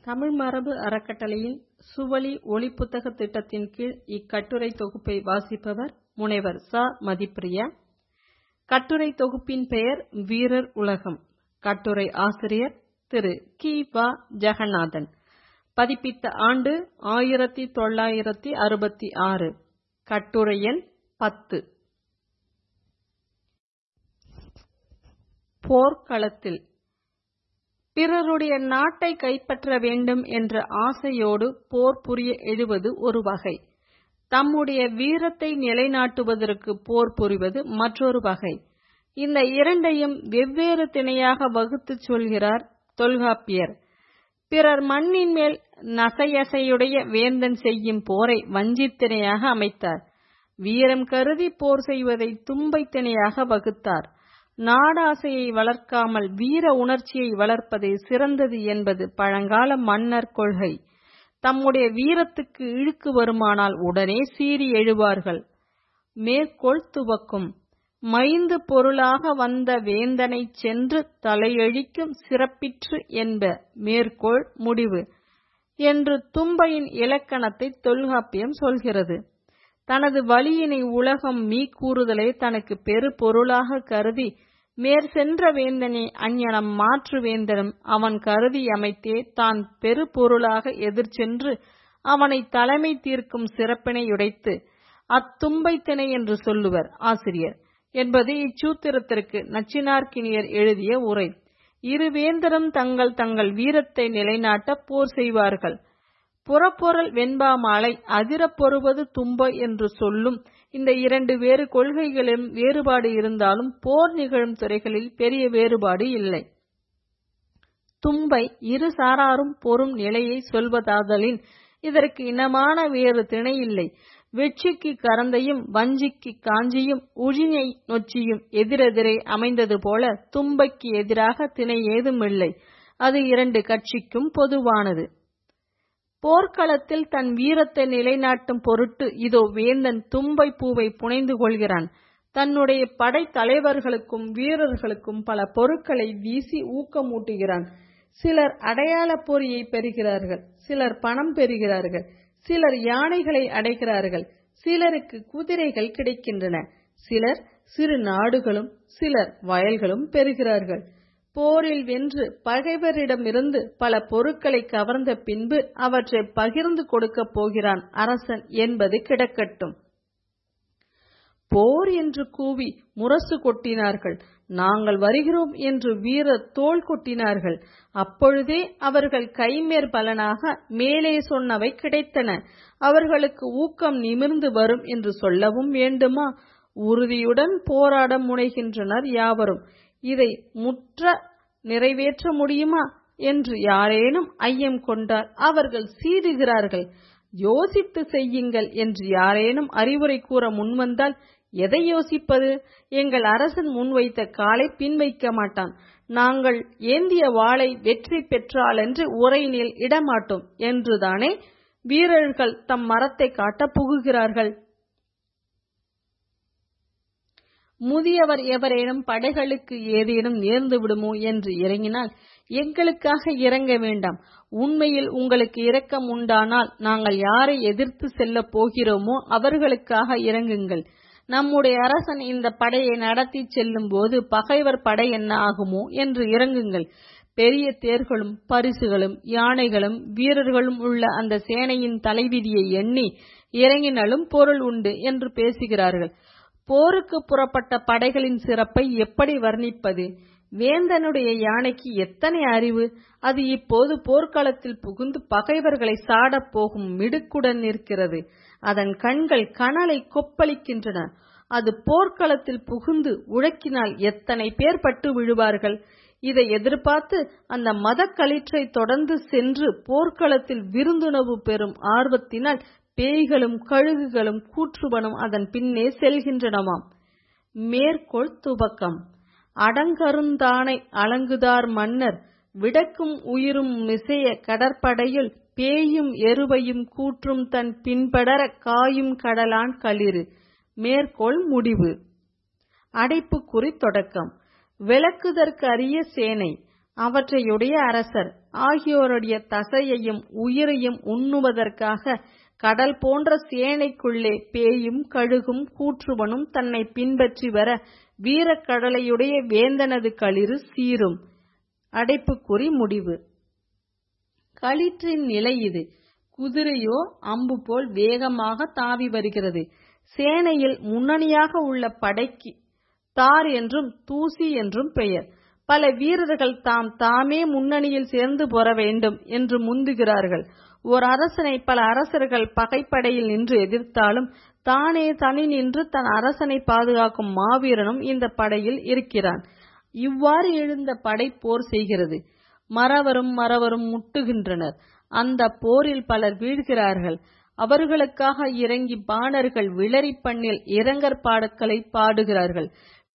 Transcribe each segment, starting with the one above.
தமிழ் மரபு அறக்கட்டளையின் சுவழி ஒலிப்புத்தகத் திட்டத்தின் கீழ் இக்கட்டுரைத் தொகுப்பை வாசிப்பவர் முனைவர் ச. மதிப்பிரியா. கட்டுரைத் தொகுப்பின் பெயர் வீரர் உலகம். கட்டுரை ஆசிரியர் திரு. கி. வ. ஜெகநாதன். பதிப்பித்த ஆண்டு ஆயிரத்து தொள்ளாயிரத்து அறுபத்தாறு. கட்டுரை எண் பத்து. போர்க்களத்தில் பிறருடைய நாட்டைக் கைப்பற்ற வேண்டும் என்ற ஆசையோடு போர் புரிய எழுவது ஒரு வகை. தம்முடைய வீரத்தை நிலைநாட்டுவதற்கு போர் புரிவது மற்றொரு வகை. இந்த இரண்டையும் வெவ்வேறு திணையாக வகுத்துச் சொல்கிறார் தொல்காப்பியர். பிறர் மண்ணின் மேல் நசையசையுடைய வேந்தன் செய்யும் போரை வஞ்சித் திணையாக அமைத்தார். வீரம் கருதிப் போர் செய்வதைத் தும்பைத் திணையாக வகுத்தார். நாடாசையை வளர்க்காமல் வீர உணர்ச்சியை வளர்ப்பதே சிறந்தது என்பது பழங்கால மன்னர் கொள்கை. தம்முடைய வீரத்துக்கு இழுக்கு வருமானால் உடனே சீறி எழுவார்கள். மேற்கோள் துவக்கும் மைந்து பொருளாக வந்த வேந்தனைச் சென்று தலையழிக்கும் சிறப்பிற்று என்ப மேற்கோள் முடிவு என்று தும்பையின் இலக்கணத்தைத் தொல்காப்பியம் சொல்கிறது. தனது வலியினை உலகம் மீக்கூறுதலே தனக்குப் பெரு பொருளாகக் கருதி மேற்சென்ற வேந்தனை அங்ஙனம் மாற்று வேந்தனும் அவன் கருதியமைத்தே தான் பெரு பொருளாக எதிர்சென்று அவனைத் தலைமை தீர்க்கும் சிறப்பினையுடைத்து அத்தும்பைத் திணை என்று சொல்லுவர் ஆசிரியர் என்பது இச்சூத்திரத்திற்கு நச்சினார்க்கினியர் எழுதிய உரை. இரு வேந்தரும் தங்கள் தங்கள் வீரத்தை நிலைநாட்டப் போர் செய்வார்கள். புறப்பொருள் வெண்பா மாலை அதிரப் பொருவது தும்பை என்று சொல்லும் இந்த இரண்டு வேறு கொள்கைகளிலும் வேறுபாடு இருந்தாலும் போர் நிகழும் துறைகளில் பெரிய வேறுபாடு இல்லை. தும்பை இரு சாராரும் பொரும் நிலையைச் சொல்வதாதலின் இதற்கு இனமான வேறு திணையில்லை. வெட்சிக்குக் கரந்தையும் வஞ்சிக்குக் காஞ்சியும் உழிஞை நொச்சியும் எதிரெதிரே அமைந்தது போல தும்பைக்கு எதிராக திணை ஏதுமில்லை. அது இரண்டு கட்சிக்கும் பொதுவானது. போர்க்களத்தில் தன் வீரத்தை நிலைநாட்டும் பொருட்டு இதோ வேந்தன் தும்பைப் பூவைப் புனைந்து கொள்கிறான். தன்னுடைய படைத் தலைவர்களுக்கும் வீரர்களுக்கும் பல பொருட்களை வீசி ஊக்கமூட்டுகிறான். சிலர் அடையாளப் பொறியைப் பெறுகிறார்கள். சிலர் பணம் பெறுகிறார்கள். சிலர் யானைகளை அடைகிறார்கள். சிலருக்குக் குதிரைகள் கிடைக்கின்றன. சிலர் சிறு நாடுகளும் சிலர் வயல்களும் பெறுகிறார்கள். போரில் வென்று பகைவரிடமிருந்து பல பொருட்களைக் கவர்ந்த பின்பு அவற்றைப் பகிர்ந்து கொடுக்கப் போகிறான் அரசன் என்பது கிடக்கட்டும். போர் என்று கூவி முரசு கொட்டினார்கள். நாங்கள் வருகிறோம் என்று வீரர் தோள் கொட்டினார்கள். அப்பொழுதே அவர்கள் கைமேற் பலனாக மேலே சொன்னவை கிடைத்தன. அவர்களுக்கு ஊக்கம் நிமிர்ந்து வரும் என்று சொல்லவும் வேண்டுமா? உறுதியுடன் போராட முனைகின்றனர் யாவரும். இதை முற்ற நிறைவேற்ற முடியுமா? என்று யாரேனும் ஐயம் கொண்டால் அவர்கள் சீறுகிறார்கள். யோசித்துச் செய்யுங்கள் என்று யாரேனும் அறிவுரை கூற முன்வந்தால் எதை யோசிப்பது? எங்கள் அரசன் முன்வைத்த காலைப் பின் வைக்க மாட்டான். நாங்கள் ஏந்திய வாளை வெற்றி பெற்றாலன்றி உறையினில் இடமாட்டோம் என்றுதானே வீரர்கள் தம் மறத்தைக் காட்டப் புகுகிறார்கள். முதியவர் எவரேனும் படைகளுக்கு ஏதேனும் நேர்ந்து விடுமோ என்று இரங்கினால் எங்களுக்காக இரங்க வேண்டாம். உண்மையில் உங்களுக்கு இரக்கம் உண்டானால் நாங்கள் யாரை எதிர்த்துச் செல்லப் போகிறோமோ அவர்களுக்காக இரங்குங்கள். நம்முடைய அரசன் இந்தப் படையை நடத்திச் செல்லும்போது பகைவர் படை என்ன ஆகுமோ என்று இரங்குங்கள். பெரிய தேர்களும் பரிசுகளும் யானைகளும் வீரர்களும் உள்ள அந்த சேனையின் தலைவிதியை எண்ணி இரங்கினலும் பொருள் உண்டு என்று பேசுகிறார்கள். போருக்குப் புறப்பட்ட படைகளின் சிறப்பை எப்படி வர்ணிப்பது? வேந்தனுடைய யானைக்கு எத்தனை அறிவு? அது இப்போது போர்க்களத்தில் புகுந்து பகைவர்களைச் சாடப் போகும் மிடுக்குடன் நிற்கிறது. அதன் கண்கள் கனலைக் கொப்பளிக்கின்றன. அது போர்க்களத்தில் புகுந்து உழக்கினால் எத்தனை பேர் பட்டு விழுவார்கள்? இதை எதிர்பார்த்து அந்த மதக்களிற்றைத் தொடர்ந்து சென்று போர்க்களத்தில் விருந்துணவு பெறும் ஆர்வத்தினால் பேய்களும் கழுகுகளும் கூற்றுவனும் அதன் பின்னே செல்கின்றனவாம். மேற்கோள் துவக்கம் அடங்கருந்தானை அலங்குதார் மன்னர் விடக்கும் உயிரும் மிசைய கடற்படையுள் பேயும் எருவையும் கூற்றும் தன் பின்படரக் காயும் கடலான் களிறு. மேற்கோள் முடிவு. அடைப்புக்குறி தொடக்கம் விளக்குதற்கு அரிய சேனை அவற்றையுடைய அரசர் ஆகியோருடைய தசையையும் உயிரையும் உண்ணுவதற்காக கடல் போன்ற சேனைக்குள்ளே பேயும் கழுகும் கூற்றுவனும் தன்னை பின்பற்றி வர வீரக்கடலையுடைய வேந்தனது களிறு சீரும் அடைப்புக்குறி முடிவு களிற்றின் நிலை இது குதிரையோ அம்பு போல் வேகமாக தாவி வருகிறது சேனையில் முன்னணியாக உள்ள படைக்கு தார் என்றும் தூசி என்றும் பெயர் பல வீரர்கள் தாம் தாமே முன்னணியில் சேர்ந்து போற வேண்டும் என்று முந்துகிறார்கள் ஓர் அரசனை பல அரசர்கள் பகைப்படையில் நின்று எதிர்த்தாலும் தானே தனி நின்று தன் அரசனை பாதுகாக்கும் மாவீரனும் இந்த படையில் இருக்கிறான் இவ்வாறு எழுந்த படை போர் செய்கிறது மறவரும் மறவரும் முட்டுகின்றனர் அந்த போரில் பலர் வீழ்கிறார்கள் அவர்களுக்காக இறங்கி பாணர்கள் விளரி பண்ணில் இரங்கற் பாடல்களை பாடுகிறார்கள்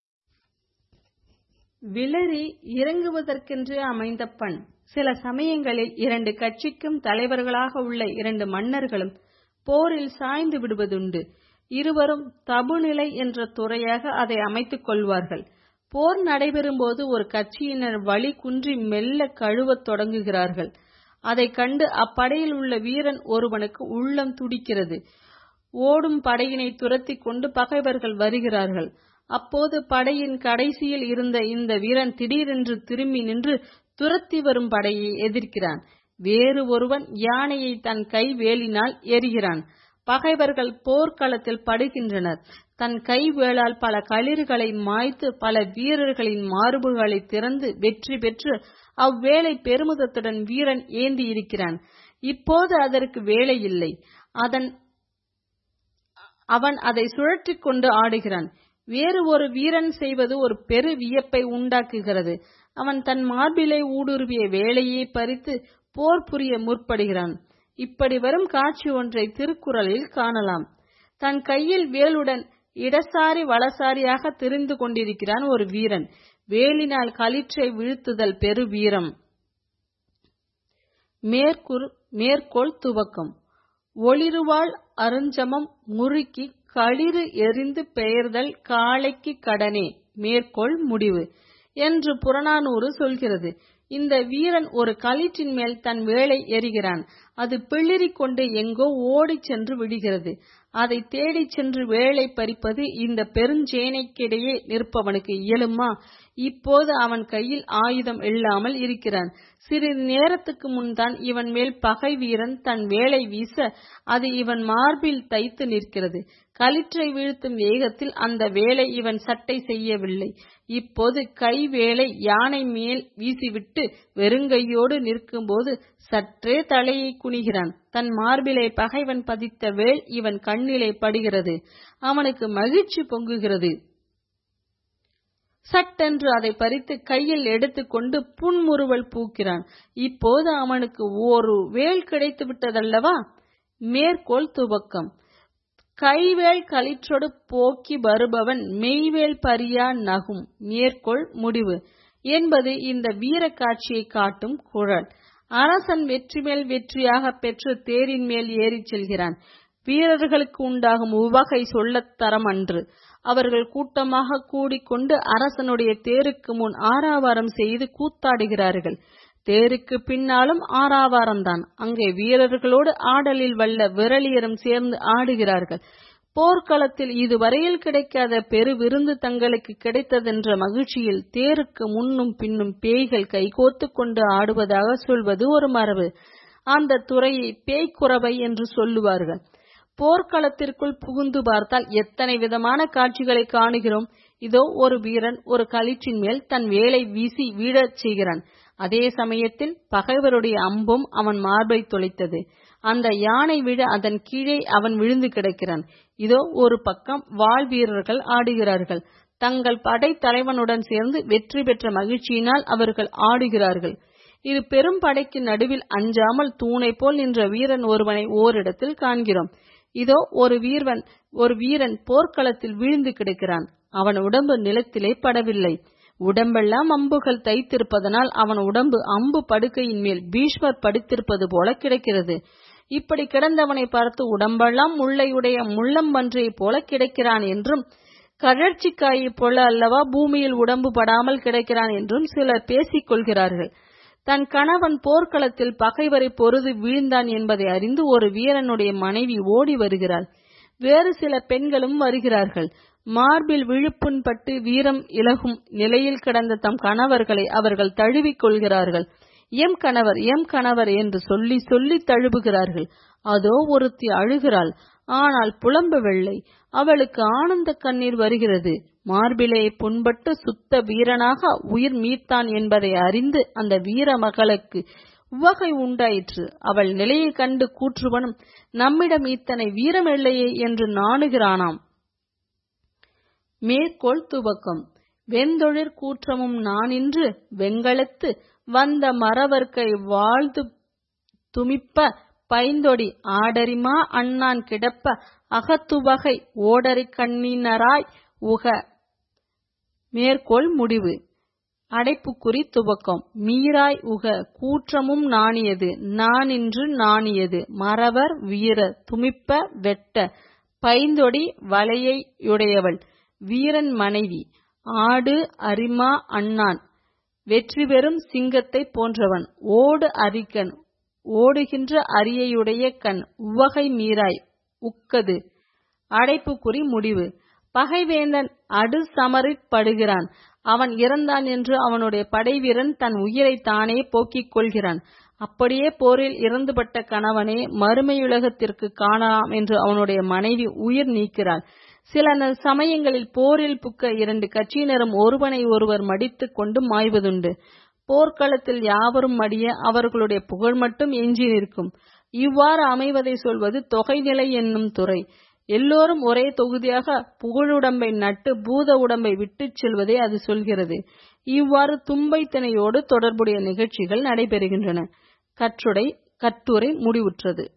விளரி இறங்குவதற்கென்று அமைந்த பண் சில சமயங்களில் இரண்டு கட்சிக்கும் தலைவர்களாக உள்ள இரண்டு மன்னர்களும் போரில் சாய்ந்து விடுவதுண்டு இருவரும் தபுநிலை என்ற துறையாக அதை அமைத்துக் கொள்வார்கள் போர் நடைபெறும்போது ஒரு கட்சியினர் வழி குன்றி மெல்ல கழுவத் தொடங்குகிறார்கள் அதைக் கண்டு அப்படையில் உள்ள வீரன் ஒருவனுக்கு உள்ளம் துடிக்கிறது ஓடும் படையினை துரத்தி கொண்டு பகைவர்கள் வருகிறார்கள் அப்போது படையின் கடைசியில் இருந்த இந்த வீரன் திடீரென்று திரும்பி நின்று துரத்தி வரும் படையை எதிர்க்கிறான் வேறு ஒருவன் யானையை தன் கை வேலினால் எரிகிறான் பகைவர்கள் போர்க்களத்தில் படுகின்றனர் தன் கை வேளால் பல களிறுகளை மாய்த்து பல வீரர்களின் மார்புகளை திறந்து வெற்றி பெற்று அவ்வேளை பெருமிதத்துடன் வீரன் ஏந்தி இருக்கிறான் இப்போது அதற்கு வேலை இல்லை அதன் அவன் அதை சுழற்றிக் கொண்டு ஆடுகிறான் வேறு ஒரு வீரன் செய்வது ஒரு பெரு வியப்பை உண்டாக்குகிறது அவன் தன் மார்பிலை ஊடுருவிய வேலையை பறித்து போர் புரிய முற்படுகிறான் இப்படி வரும் காட்சி ஒன்றை திருக்குறளில் காணலாம் தன் கையில் வேலுடன் இடசாரி வலசாரியாக திரிந்து கொண்டிருக்கிறான் ஒரு வீரன் வேலினால் களிற்றை வீழ்த்துதல் பெரு வீரம் மேற்குர் மேற்கோள் துவக்கம் ஒளிருவாள் அருஞ்சமம் முறுக்கி களிறு எரிந்து பெயர்தல் காளைக்கு கடனே மேற்கோள் முடிவு என்று புறநானூறு சொல்கிறது இந்த வீரன் ஒரு களிற்றின் மேல் தன் வேலை எறிகிறான் அது பிளிரிக் கொண்டு எங்கோ ஓடிச் சென்று விடுகிறது அதை தேடிச் சென்று வேலை பறிப்பது இந்த பெருஞ்சேனைக்கிடையே நிற்பவனுக்கு இயலுமா இப்போது அவன் கையில் ஆயுதம் இல்லாமல் இருக்கிறான் சிறிது நேரத்துக்கு முன்தான் இவன் மேல் பகை வீரன் தன் வேலை வீச அது இவன் மார்பில் தைத்து நிற்கிறது களிற்றை வீழ்த்தும் வேகத்தில் அந்த வேலை இவன் சட்டை செய்யவில்லை இப்போது கை வேலை யானை மேல் வீசிவிட்டு வெறுங்கையோடு நிற்கும்போது சற்றே தலையை குனிகிறான் தன் மார்பிலே பகைவன் பதித்த வேல் இவன் கண்ணிலே படுகிறது அவனுக்கு மகிழ்ச்சி பொங்குகிறது சட்டென்று அதை பறித்து கையில் எடுத்துக்கொண்டு புன்முறுவல் பூக்கிறான் இப்போது அவனுக்கு ஒரு வேல் கிடைத்து விட்டதல்லவா மேற்கோள் துவக்கம் கைவேல் களிற்றொடு போக்கி வருபவன் மெய்வேல் பரியா நகும் மேற்கோள் முடிவு என்பது இந்த வீர காட்சியை காட்டும் குழல் அரசன் வெற்றி மேல் வெற்றியாக பெற்று தேரின் மேல் ஏறிச் செல்கிறான் வீரர்களுக்கு உண்டாகும் உவகை சொல்லத் தரம் அன்று அவர்கள் கூட்டமாக கூடிக்கொண்டு அரசனுடைய தேருக்கு முன் ஆராவாரம் செய்து கூத்தாடுகிறார்கள் தேருக்கு பின்னாலும் ஆறாவாரம்தான் அங்கே வீரர்களோடு ஆடலில் வல்ல விரலியரும் சேர்ந்து ஆடுகிறார்கள் போர்க்களத்தில் இதுவரையில் கிடைக்காத பெரு விருந்து தங்களுக்கு கிடைத்ததென்ற மகிழ்ச்சியில் தேருக்கு முன்னும் பின்னும் பேய்கள் கைகோத்து கொண்டு ஆடுவதாக சொல்வது ஒரு மரபு அந்த துறையை பேய்க்குறவை என்று சொல்லுவார்கள் போர்க்களத்திற்குள் புகுந்து பார்த்தால் எத்தனை விதமான காட்சிகளை காணுகிறோம் இதோ ஒரு வீரன் ஒரு களிற்றின் மேல் தன் வேலை வீசி வீழச் செய்கிறான் அதே சமயத்தில் பகைவருடைய அம்பும் அவன் மார்பை தொலைத்தது அந்த யானை விழ அதன் கீழே அவன் விழுந்து கிடக்கிறான் இதோ ஒரு பக்கம் வாள் வீரர்கள் ஆடுகிறார்கள் தங்கள் படை தலைவனுடன் சேர்ந்து வெற்றி பெற்ற மகிழ்ச்சியினால் அவர்கள் ஆடுகிறார்கள் இது பெரும் படைக்கு நடுவில் அஞ்சாமல் தூணை போல் நின்ற வீரன் ஒருவனை ஓரிடத்தில் காண்கிறோம் இதோ ஒரு வீரன் ஒரு வீரன் போர்க்களத்தில் வீழ்ந்து கிடக்கிறான் அவன் உடம்பு நிலத்திலே படவில்லை உடம்பெல்லாம் அம்புகள் தைத்திருப்பதனால் அவன் உடம்பு அம்பு படுக்கையின் மேல் பீஷ்மர் படுத்திருப்பது போல கிடக்கிறது இப்படி கிடந்தவனை பார்த்து உடம்பெல்லாம் முள்ளையுடைய முள்ளம்பன்றியை போல கிடக்கிறான் என்றும் கழற்சிக்காயைப் போல அல்லவா பூமியில் உடம்பு படாமல் கிடக்கிறான் என்றும் சிலர் பேசிக் கொள்கிறார்கள் தன் கணவன் போர்க்களத்தில் பகைவரை பொருது வீழ்ந்தான் என்பதை அறிந்து ஒரு வீரனுடைய மனைவி ஓடி வருகிறாள் வேறு சில பெண்களும் வருகிறார்கள் மார்பில் விழுப்புண் பட்டு வீரம் இலகும் நிலையில் கிடந்த தம் கணவர்களை அவர்கள் தழுவிக் கொள்கிறார்கள் எம் கணவர் எம் கணவர் என்று சொல்லி சொல்லி தழுவுகிறார்கள் அதோ ஒருத்தி அழுகிறாள் ஆனால் புலம்பவில்லை அவளுக்கு ஆனந்த கண்ணீர் வருகிறது மார்பிலே புண்பட்டு சுத்த வீரனாக உயிர் மீத்தான் என்பதை அறிந்து அந்த வீர மகளுக்கு உவகை உண்டாயிற்று அவள் நிலையை கண்டு கூற்றுவனும் நம்மிடம் இத்தனை வீரம் இல்லையே என்று நாணுகிறானாம் மேற்கோள் துவக்கம் வெந்தொழிற் கூற்றமும் நானின்று வெங்களத்து வந்த மறவர்க்கை வாழ்ந்து துமிப்ப பைந்தொடி ஆடரிமா அண்ணான் கிடப்ப அகத்துவகை ஓடரி கண்ணினராய் உக மேற்கோள் முடிவு அடைப்புக்குறி துவக்கம் மீராய் உக கூற்றமும் நாணியது நானின்று நாணியது மறவர் வீர துமிப்ப வெட்ட பைந்தொடி வலையையுடையவள் வீரன் மனைவி ஆடு அரிமா அண்ணான் வெற்றி பெறும் சிங்கத்தை போன்றவன் ஓடு அரிக்கன் ஓடுகின்ற அரியையுடைய கண் உவகை மீறாய் உக்கது அடைப்புக்குறி முடிவு பகைவேந்தன் அடு சமரிற்படுகிறான் அவன் இறந்தான் என்று அவனுடைய படைவீரன் தன் உயிரை தானே போக்கிக் கொள்கிறான் அப்படியே போரில் இறந்துபட்ட கணவனே மறுமையுலகத்திற்கு காணலாம் என்று அவனுடைய மனைவி உயிர் நீக்கிறாள் சில சமயங்களில் போரில் புக்க இரண்டு கட்சியினரும் ஒருவனை ஒருவர் மடித்துக் கொண்டு மாய்வதுண்டு போர்க்களத்தில் யாவரும் மடிய அவர்களுடைய புகழ் மட்டும் எஞ்சி நிற்கும் இவ்வாறு அமைவதை சொல்வது தொகைநிலை என்னும் துறை எல்லோரும் ஒரே தொகுதியாக புகழுடம்பை நட்டு பூத உடம்பை விட்டுச் செல்வதை அது சொல்கிறது இவ்வாறு தும்பை திணையோடு தொடர்புடைய நிகழ்ச்சிகள் நடைபெறுகின்றன கற்றுடை கட்டுரை முடிவுற்றது